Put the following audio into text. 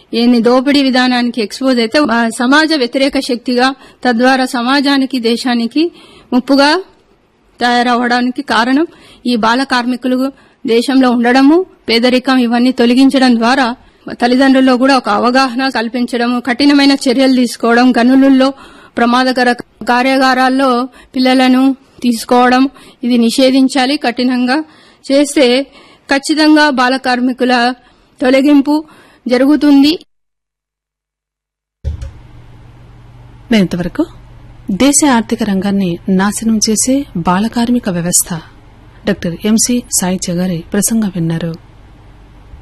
ఎన్ని దోపిడీ విధానానికి ఎక్స్పోజ్ అయితే ఆ సమాజ వ్యతిరేక శక్తిగా తద్వారా సమాజానికి దేశానికి ముప్పుగా తయారవడానికి కారణం ఈ బాల కార్మికులు దేశంలో ఉండడము పేదరికం ఇవన్నీ తొలగించడం ద్వారా తల్లిదండ్రుల్లో కూడా ఒక అవగాహన కల్పించడం కఠినమైన చర్యలు తీసుకోవడం గనులలో ప్రమాదకర కార్యాగారాల్లో పిల్లలను తీసుకోవడం ఇది నిషేధించాలి కఠినంగా చేస్తే ఖచ్చితంగా బాల కార్మికుల తొలగింపు జరుగుతుంది నేను ఇంతవరకు దేశ ఆర్థిక రంగాన్ని నాశనం చేసే బాలకార్మిక వ్యవస్థ డాక్టర్ ఎంసి సాయి గారి ప్రసంగం విన్నారు